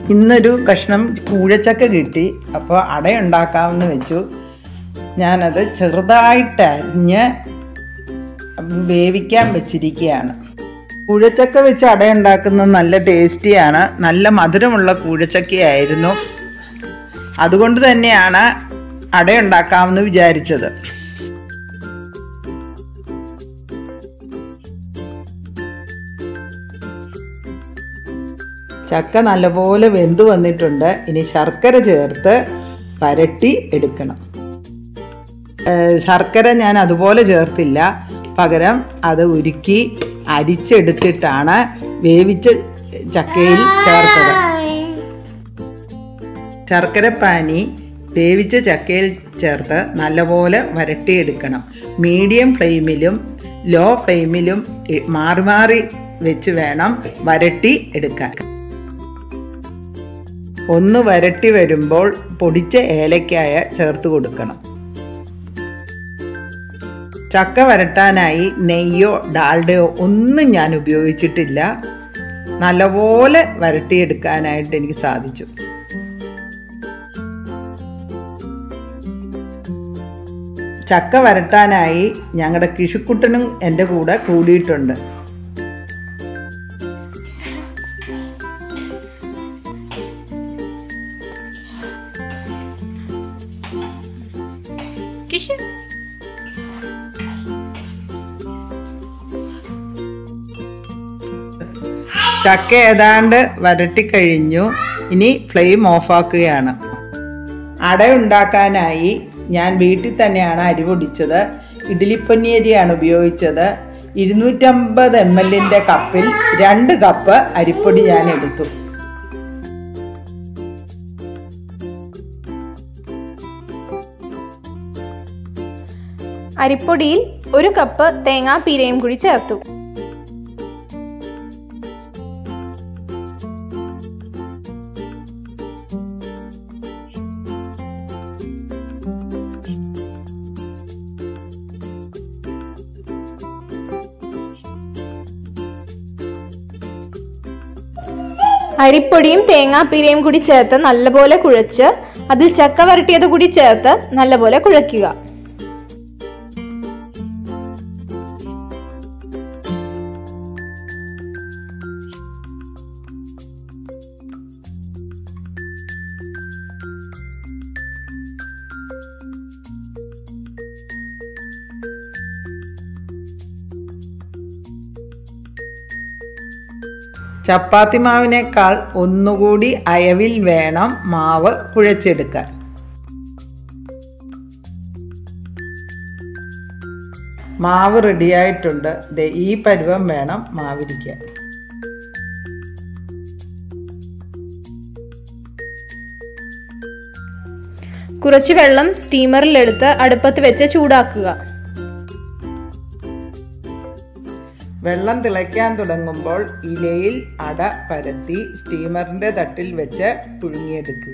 ഇന്നൊരു കഷ്ണം കൂഴച്ചക്ക കിട്ടി അപ്പോൾ അടയുണ്ടാക്കാമെന്ന് വെച്ചു ഞാനത് ചെറുതായിട്ട് അരിഞ്ഞ് വേവിക്കാൻ വെച്ചിരിക്കുകയാണ് കൂഴച്ചക്ക വെച്ച് അടയുണ്ടാക്കുന്നത് നല്ല ടേസ്റ്റിയാണ് നല്ല മധുരമുള്ള കൂഴച്ചക്കയായിരുന്നു അതുകൊണ്ട് തന്നെയാണ് അടയുണ്ടാക്കാമെന്ന് വിചാരിച്ചത് ചക്ക നല്ലപോലെ വെന്ത് വന്നിട്ടുണ്ട് ഇനി ശർക്കര ചേർത്ത് പരട്ടി എടുക്കണം ഏഹ് ശർക്കര ഞാൻ അതുപോലെ ചേർത്തില്ല പകരം അത് ഉരുക്കി അരിച്ചെടുത്തിട്ടാണ് വേവിച്ച ചക്കയിൽ ചേർത്തത് ശർക്കരപ്പാനി വേവിച്ച ചക്കയിൽ ചേർത്ത് നല്ലപോലെ വരട്ടിയെടുക്കണം മീഡിയം ഫ്ലെയിമിലും ലോ ഫ്ലെയിമിലും ഇ- മാറി മാറി വെച്ച് വേണം വരട്ടി എടുക്കാൻ ഒന്ന് വരട്ടി വരുമ്പോൾ പൊടിച്ച ഏലക്കായ ചേർത്ത് കൊടുക്കണം ചക്ക വരട്ടാനായി നെയ്യോ ഡാൽഡയോ ഒന്നും ഞാൻ ഉപയോഗിച്ചിട്ടില്ല നല്ലപോലെ വരട്ടിയെടുക്കാനായിട്ട് എനിക്ക് സാധിച്ചു ചക്ക വരട്ടാനായി ഞങ്ങളുടെ കിഷുക്കുട്ടനും എൻ്റെ കൂടെ കൂടിയിട്ടുണ്ട് കിഷ് ചക്ക ഏതാണ്ട് വരട്ടിക്കഴിഞ്ഞു ഇനി ഫ്ലെയിം ഓഫാക്കുകയാണ് അട ഉണ്ടാക്കാനായി ഞാൻ വീട്ടിൽ തന്നെയാണ് അരി പൊടിച്ചത് ഇഡ്ഡലിപ്പൊന്നിയരിയാണ് ഉപയോഗിച്ചത് ഇരുന്നൂറ്റമ്പത് എം എല്ലിൻ്റെ കപ്പിൽ രണ്ട് കപ്പ് അരിപ്പൊടി ഞാൻ എടുത്തു അരിപ്പൊടിയിൽ ഒരു കപ്പ് തേങ്ങാപ്പീരയും കൂടി ചേർത്തു അരിപ്പൊടിയും തേങ്ങാപ്പീരയും കൂടി ചേർത്ത് നല്ലപോലെ കുഴച്ച് അതിൽ ചക്ക വരട്ടിയത് കൂടി ചേർത്ത് നല്ലപോലെ കുഴയ്ക്കുക ചപ്പാത്തി മാവിനേക്കാൾ ഒന്നുകൂടി അയവിൽ വേണം മാവ് കുഴച്ചെടുക്കാൻ മാവ് റെഡിയായിട്ടുണ്ട് ദേ ഈ പരുവം വേണം മാവിരിക്കാൻ കുറച്ച് വെള്ളം സ്റ്റീമറിലെടുത്ത് അടുപ്പത്ത് വെച്ച് ചൂടാക്കുക വെള്ളം തിളയ്ക്കാൻ തുടങ്ങുമ്പോൾ ഇലയിൽ അട പരത്തി സ്റ്റീമറിന്റെ തട്ടിൽ വെച്ച് പുഴുങ്ങിയെടുക്കുക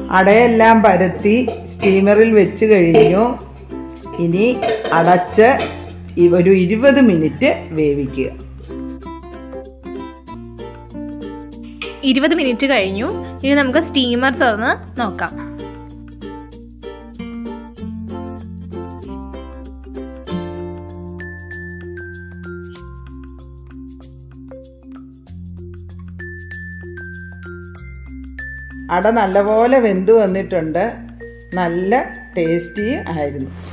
അടയെല്ലാം പരത്തി സ്റ്റീമറിൽ വെച്ച് കഴിഞ്ഞു ഇനി അടച്ച് ഇ- ഒരു ഇരുപത് മിനിറ്റ് വേവിക്കുക ഇരുപത് മിനിറ്റ് കഴിഞ്ഞു ഇനി നമുക്ക് സ്റ്റീമർ തുറന്ന് നോക്കാം അട നല്ലപോലെ വെന്ത് വന്നിട്ടുണ്ട് നല്ല ടേസ്റ്റി ആയിരുന്നു